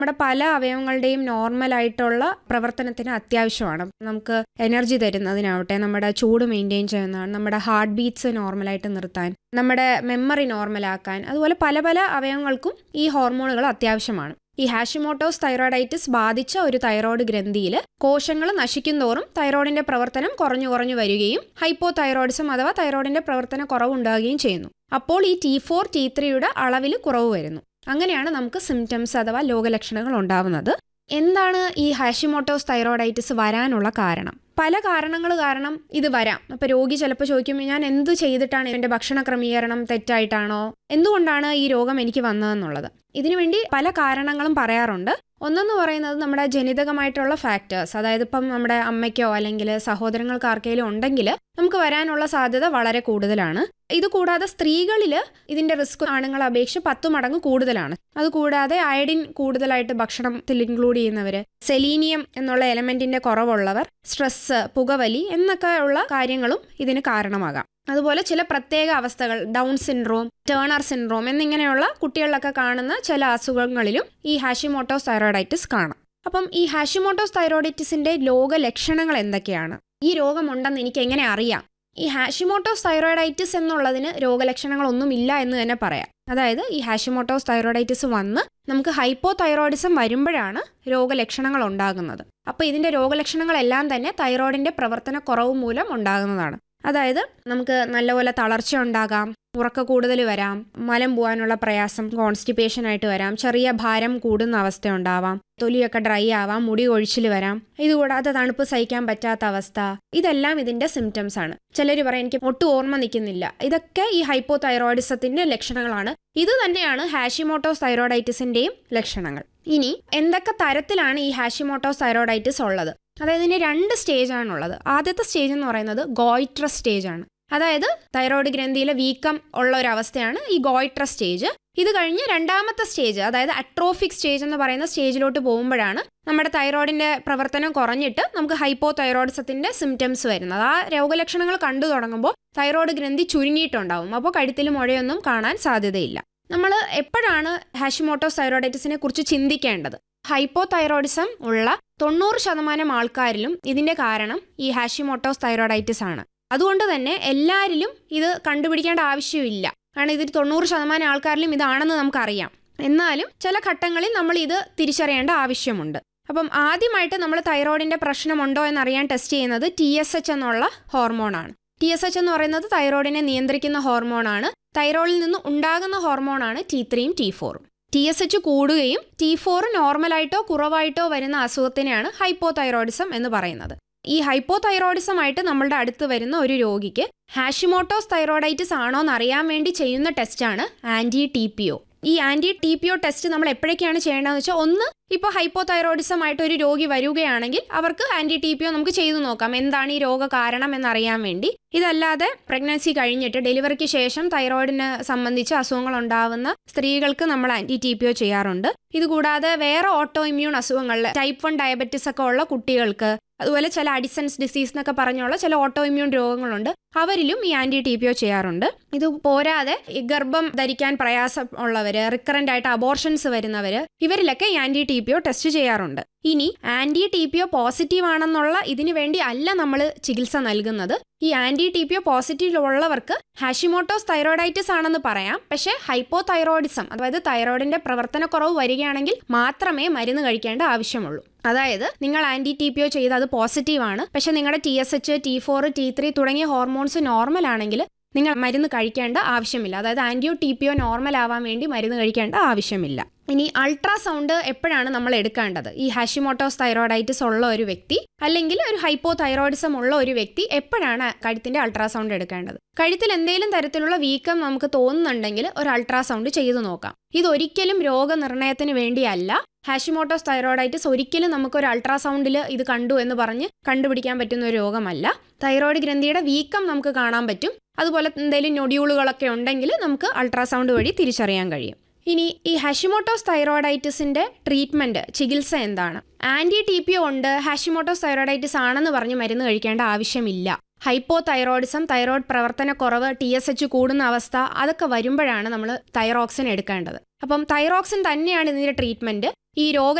നമ്മുടെ പല അവയവങ്ങളുടെയും നോർമലായിട്ടുള്ള പ്രവർത്തനത്തിന് അത്യാവശ്യമാണ് നമുക്ക് എനർജി തരുന്നതിനാവട്ടെ നമ്മുടെ ചൂട് മെയിൻറ്റെയിൻ ചെയ്യുന്നതാണ് നമ്മുടെ ഹാർട്ട് ബീറ്റ്സ് നോർമലായിട്ട് നിർത്താൻ നമ്മുടെ മെമ്മറി നോർമലാക്കാൻ അതുപോലെ പല പല അവയവങ്ങൾക്കും ഈ ഹോർമോണുകൾ അത്യാവശ്യമാണ് ഈ ഹാഷിമോട്ടോസ് തൈറോയിഡൈറ്റിസ് ബാധിച്ച ഒരു തൈറോയ്ഡ് ഗ്രന്ഥിയിൽ കോശങ്ങൾ നശിക്കുന്തോറും തൈറോയിഡിന്റെ പ്രവർത്തനം കുറഞ്ഞു കുറഞ്ഞു വരികയും ഹൈപ്പോ തൈറോയിഡിസം അഥവാ തൈറോയിഡിന്റെ പ്രവർത്തന കുറവുണ്ടാകുകയും ചെയ്യുന്നു അപ്പോൾ ഈ ടി ഫോർ ടി ത്രീയുടെ അളവിൽ കുറവ് വരുന്നു അങ്ങനെയാണ് നമുക്ക് സിംറ്റംസ് അഥവാ രോഗലക്ഷണങ്ങൾ ഉണ്ടാവുന്നത് എന്താണ് ഈ ഹാഷിമോട്ടോസ് തൈറോയിഡൈറ്റിസ് വരാനുള്ള കാരണം പല കാരണങ്ങൾ കാരണം ഇത് വരാം അപ്പൊ രോഗി ചിലപ്പോൾ ചോദിക്കുമ്പോൾ ഞാൻ എന്ത് ചെയ്തിട്ടാണ് എൻ്റെ ഭക്ഷണ ക്രമീകരണം തെറ്റായിട്ടാണോ എന്തുകൊണ്ടാണ് ഈ രോഗം എനിക്ക് വന്നതെന്നുള്ളത് ഇതിനുവേണ്ടി പല കാരണങ്ങളും പറയാറുണ്ട് ഒന്നെന്ന് പറയുന്നത് നമ്മുടെ ജനിതകമായിട്ടുള്ള ഫാക്ടേഴ്സ് അതായത് ഇപ്പം നമ്മുടെ അമ്മയ്ക്കോ അല്ലെങ്കിൽ സഹോദരങ്ങൾക്ക് ആർക്കെങ്കിലും ഉണ്ടെങ്കിൽ നമുക്ക് വരാനുള്ള സാധ്യത വളരെ കൂടുതലാണ് ഇത് കൂടാതെ സ്ത്രീകളിൽ ഇതിന്റെ റിസ്ക് ആണുങ്ങളെ അപേക്ഷിച്ച് പത്ത് മടങ്ങ് കൂടുതലാണ് അതുകൂടാതെ അയഡിൻ കൂടുതലായിട്ട് ഭക്ഷണത്തിൽ ഇൻക്ലൂഡ് ചെയ്യുന്നവർ സെലീനിയം എന്നുള്ള എലമെന്റിന്റെ കുറവുള്ളവർ സ്ട്രെസ് പുകവലി എന്നൊക്കെ ഉള്ള കാര്യങ്ങളും ഇതിന് കാരണമാകാം അതുപോലെ ചില പ്രത്യേക അവസ്ഥകൾ ഡൗൺ സിൻഡ്രോം ടേണർ സിൻഡ്രോം എന്നിങ്ങനെയുള്ള കുട്ടികളിലൊക്കെ കാണുന്ന ചില അസുഖങ്ങളിലും ഈ ഹാഷിമോട്ടോസ് തൈറോയിഡൈറ്റിസ് കാണാം അപ്പം ഈ ഹാഷിമോട്ടോസ് തൈറോയിഡൈറ്റിസിന്റെ ലോക ലക്ഷണങ്ങൾ എന്തൊക്കെയാണ് ഈ രോഗമുണ്ടെന്ന് എനിക്ക് എങ്ങനെ അറിയാം ഈ ഹാഷിമോട്ടോസ് തൈറോയിഡൈറ്റിസ് എന്നുള്ളതിന് രോഗലക്ഷണങ്ങളൊന്നും ഇല്ല എന്ന് തന്നെ പറയാം അതായത് ഈ ഹാഷിമോട്ടോസ് തൈറോയിഡൈറ്റിസ് വന്ന് നമുക്ക് ഹൈപ്പോ തൈറോയിഡിസം വരുമ്പോഴാണ് രോഗലക്ഷണങ്ങൾ ഉണ്ടാകുന്നത് അപ്പോൾ ഇതിന്റെ രോഗലക്ഷണങ്ങളെല്ലാം തന്നെ തൈറോയിഡിന്റെ പ്രവർത്തന കുറവ് മൂലം ഉണ്ടാകുന്നതാണ് അതായത് നമുക്ക് നല്ലപോലെ തളർച്ച ഉണ്ടാകാം ഉറക്ക കൂടുതൽ വരാം മലം പോകാനുള്ള പ്രയാസം കോൺസ്റ്റിപ്പേഷൻ ആയിട്ട് വരാം ചെറിയ ഭാരം കൂടുന്ന അവസ്ഥ ഉണ്ടാവാം തൊലിയൊക്കെ ഡ്രൈ ആവാം മുടി കൊഴിച്ചിൽ വരാം ഇതുകൂടാതെ തണുപ്പ് സഹിക്കാൻ പറ്റാത്ത അവസ്ഥ ഇതെല്ലാം ഇതിന്റെ സിംറ്റംസ് ആണ് ചിലർ പറയും എനിക്ക് ഒട്ടും ഓർമ്മ നിൽക്കുന്നില്ല ഇതൊക്കെ ഈ ഹൈപ്പോ തൈറോയിഡിസത്തിന്റെ ലക്ഷണങ്ങളാണ് ഇത് തന്നെയാണ് ഹാഷിമോട്ടോസ് തൈറോയിഡൈറ്റിസിന്റെയും ലക്ഷണങ്ങൾ ഇനി എന്തൊക്കെ തരത്തിലാണ് ഈ ഹാഷിമോട്ടോസ് തൈറോയിഡൈറ്റിസ് ഉള്ളത് അതായത് ഇതിന് രണ്ട് സ്റ്റേജ് ആണുള്ളത് ആദ്യത്തെ സ്റ്റേജ് എന്ന് പറയുന്നത് ഗോയിട്രസ് സ്റ്റേജ് ആണ് അതായത് തൈറോയ്ഡ് ഗ്രന്ഥിയിലെ വീക്കം ഉള്ള ഒരു അവസ്ഥയാണ് ഈ ഗോയിട്രസ് സ്റ്റേജ് ഇത് കഴിഞ്ഞ് രണ്ടാമത്തെ സ്റ്റേജ് അതായത് അട്രോഫിക് സ്റ്റേജ് എന്ന് പറയുന്ന സ്റ്റേജിലോട്ട് പോകുമ്പോഴാണ് നമ്മുടെ തൈറോയിഡിന്റെ പ്രവർത്തനം കുറഞ്ഞിട്ട് നമുക്ക് ഹൈപ്പോ തൈറോയിഡിസത്തിന്റെ സിംറ്റംസ് വരുന്നത് ആ രോഗലക്ഷണങ്ങൾ കണ്ടു തുടങ്ങുമ്പോൾ തൈറോയ്ഡ് ഗ്രന്ഥി ചുരുങ്ങിയിട്ടുണ്ടാവും അപ്പോൾ കഴുത്തിൽ മുഴയൊന്നും കാണാൻ സാധ്യതയില്ല നമ്മൾ എപ്പോഴാണ് ഹാഷിമോട്ടോസ് തൈറോയിഡൈറ്റിസിനെ കുറിച്ച് ചിന്തിക്കേണ്ടത് ഹൈപ്പോ തൈറോയിഡിസം ഉള്ള തൊണ്ണൂറ് ശതമാനം ആൾക്കാരിലും ഇതിന്റെ കാരണം ഈ ഹാഷിമോട്ടോസ് തൈറോയിഡൈറ്റിസ് ആണ് അതുകൊണ്ട് തന്നെ എല്ലാവരിലും ഇത് കണ്ടുപിടിക്കേണ്ട ആവശ്യമില്ല കാരണം ഇതിൽ തൊണ്ണൂറ് ശതമാനം ആൾക്കാരിലും ഇതാണെന്ന് നമുക്കറിയാം എന്നാലും ചില ഘട്ടങ്ങളിൽ നമ്മൾ ഇത് തിരിച്ചറിയേണ്ട ആവശ്യമുണ്ട് അപ്പം ആദ്യമായിട്ട് നമ്മൾ തൈറോയിഡിന്റെ പ്രശ്നമുണ്ടോ എന്നറിയാൻ ടെസ്റ്റ് ചെയ്യുന്നത് ടി എസ് എച്ച് എന്നുള്ള ഹോർമോണാണ് ടി എസ് എച്ച് എന്ന് പറയുന്നത് തൈറോയിഡിനെ നിയന്ത്രിക്കുന്ന ഹോർമോണാണ് തൈറോയിഡിൽ നിന്ന് ഉണ്ടാകുന്ന ഹോർമോണാണ് ടി ത്രീയും ടി ഫോറും ടി എസ് എച്ച് കൂടുകയും ടി ഫോർ നോർമലായിട്ടോ കുറവായിട്ടോ വരുന്ന അസുഖത്തിനെയാണ് ഹൈപ്പോ തൈറോയിഡിസം എന്ന് പറയുന്നത് ഈ ഹൈപ്പോ തൈറോയിഡിസം ആയിട്ട് നമ്മളുടെ അടുത്ത് വരുന്ന ഒരു രോഗിക്ക് ഹാഷിമോട്ടോസ് തൈറോയിഡൈറ്റിസ് ആണോ എന്ന് അറിയാൻ വേണ്ടി ചെയ്യുന്ന ടെസ്റ്റാണ് ആന്റി ടി പി ഒ ഈ anti T P O test നമ്മൾ എപ്പോഴൊക്കെയാണ് ചെയ്യേണ്ടതെന്ന് വെച്ചാൽ ഒന്ന് ഇപ്പോൾ ഹൈപ്പോ തൈറോയിഡിസം ആയിട്ട് ഒരു രോഗി വരികയാണെങ്കിൽ അവർക്ക് ആന്റി ടി പി ഒ നമുക്ക് ചെയ്തു നോക്കാം എന്താണ് ഈ രോഗ കാരണം എന്നറിയാൻ വേണ്ടി ഇതല്ലാതെ പ്രഗ്നൻസി കഴിഞ്ഞിട്ട് ഡെലിവറിക്ക് ശേഷം തൈറോയിഡിനെ സംബന്ധിച്ച് അസുഖങ്ങൾ ഉണ്ടാവുന്ന സ്ത്രീകൾക്ക് നമ്മൾ ആന്റി ടി പി ഒ ചെയ്യാറുണ്ട് ഇതുകൂടാതെ വേറെ ഓട്ടോ ഇമ്മ്യൂൺ അസുഖങ്ങളിൽ ടൈപ്പ് വൺ ഡയബറ്റിസ് ഒക്കെ ഉള്ള കുട്ടികൾക്ക് അതുപോലെ ചില അഡിസൻസ് ഡിസീസ് എന്നൊക്കെ പറഞ്ഞുള്ള ചില ഓട്ടോ ഇമ്മ്യൂൺ രോഗങ്ങളുണ്ട് അവരിലും ഈ ആന്റി ടി പി ഒ ചെയ്യാറുണ്ട് ഇത് പോരാതെ ഈ ഗർഭം ധരിക്കാൻ പ്രയാസം ഉള്ളവര് റിക്കറന്റ് ആയിട്ട് അബോർഷൻസ് വരുന്നവര് ഇവരിലൊക്കെ ഈ anti T P O test ചെയ്യാറുണ്ട് ഇനി anti T P O positive ആണെന്നുള്ള ഇതിനു വേണ്ടി അല്ല നമ്മൾ ചികിത്സ നൽകുന്നത് ഈ anti T P O positive ഉള്ളവർക്ക് ഹാഷിമോട്ടോസ് തൈറോയിഡൈറ്റിസ് ആണെന്ന് പറയാം പക്ഷേ ഹൈപ്പോ തൈറോയിഡിസം അതായത് തൈറോയിഡിന്റെ പ്രവർത്തനക്കുറവ് വരികയാണെങ്കിൽ മാത്രമേ മരുന്ന് കഴിക്കേണ്ട ആവശ്യമുള്ളൂ അതായത് നിങ്ങൾ ആന്റി ടി പി ഒ ചെയ്ത് അത് പോസിറ്റീവ് ആണ് പക്ഷെ നിങ്ങളുടെ T S H T four T three തുടങ്ങിയ ഹോർമോൺസ് നോർമൽ ആണെങ്കിൽ നിങ്ങൾ മരുന്ന് കഴിക്കേണ്ട ആവശ്യമില്ല അതായത് ആന്റിയോ ടി പി ഒ നോർമൽ ആവാൻ വേണ്ടി മരുന്ന് കഴിക്കേണ്ട ആവശ്യമില്ല ഇനി അൾട്രാസൗണ്ട് എപ്പോഴാണ് നമ്മൾ എടുക്കേണ്ടത് ഈ ഹാഷിമോട്ടോസ് തൈറോയിഡൈറ്റിസ് ഉള്ള ഒരു വ്യക്തി അല്ലെങ്കിൽ ഒരു ഹൈപ്പോ തൈറോയിഡിസം ഉള്ള ഒരു വ്യക്തി എപ്പോഴാണ് കഴുത്തിന്റെ അൾട്രാസൗണ്ട് എടുക്കേണ്ടത് കഴുത്തിൽ എന്തെങ്കിലും തരത്തിലുള്ള വീക്കം നമുക്ക് തോന്നുന്നുണ്ടെങ്കിൽ ഒരു അൾട്രാസൗണ്ട് ചെയ്തു നോക്കാം ഇതൊരിക്കലും രോഗനിർണയത്തിന് വേണ്ടിയല്ല ഹാഷിമോട്ടോസ് തൈറോയിഡൈറ്റിസ് ഒരിക്കലും നമുക്ക് ഒരു അൾട്രാസൗണ്ടിൽ ഇത് കണ്ടു എന്ന് പറഞ്ഞ് കണ്ടുപിടിക്കാൻ പറ്റുന്ന ഒരു രോഗമല്ല തൈറോയിഡ് ഗ്രന്ഥിയുടെ വീക്കം നമുക്ക് കാണാൻ പറ്റും അതുപോലെ എന്തെങ്കിലും നൊഡ്യൂളുകളൊക്കെ ഉണ്ടെങ്കിൽ നമുക്ക് അൾട്രാസൗണ്ട് വഴി തിരിച്ചറിയാൻ കഴിയും ഇനി ഈ ഹാഷിമോട്ടോസ് തൈറോയിഡൈറ്റിസിന്റെ ട്രീറ്റ്മെന്റ് ചികിത്സ എന്താണ് ആന്റി ടി പി ഉണ്ട് ഹാഷിമോട്ടോസ് തൈറോയിഡൈറ്റിസ് ആണെന്ന് പറഞ്ഞ് മരുന്ന് കഴിക്കേണ്ട ആവശ്യമില്ല ഹൈപ്പോ തൈറോയിഡിസം തൈറോയ്ഡ് പ്രവർത്തനക്കുറവ് ടി എസ് എച്ച് കൂടുന്ന അവസ്ഥ അതൊക്കെ വരുമ്പോഴാണ് നമ്മൾ തൈറോക്സിൻ എടുക്കേണ്ടത് അപ്പം തൈറോക്സിൻ തന്നെയാണ് ഇതിൻ്റെ ട്രീറ്റ്മെൻറ്റ് ഈ രോഗ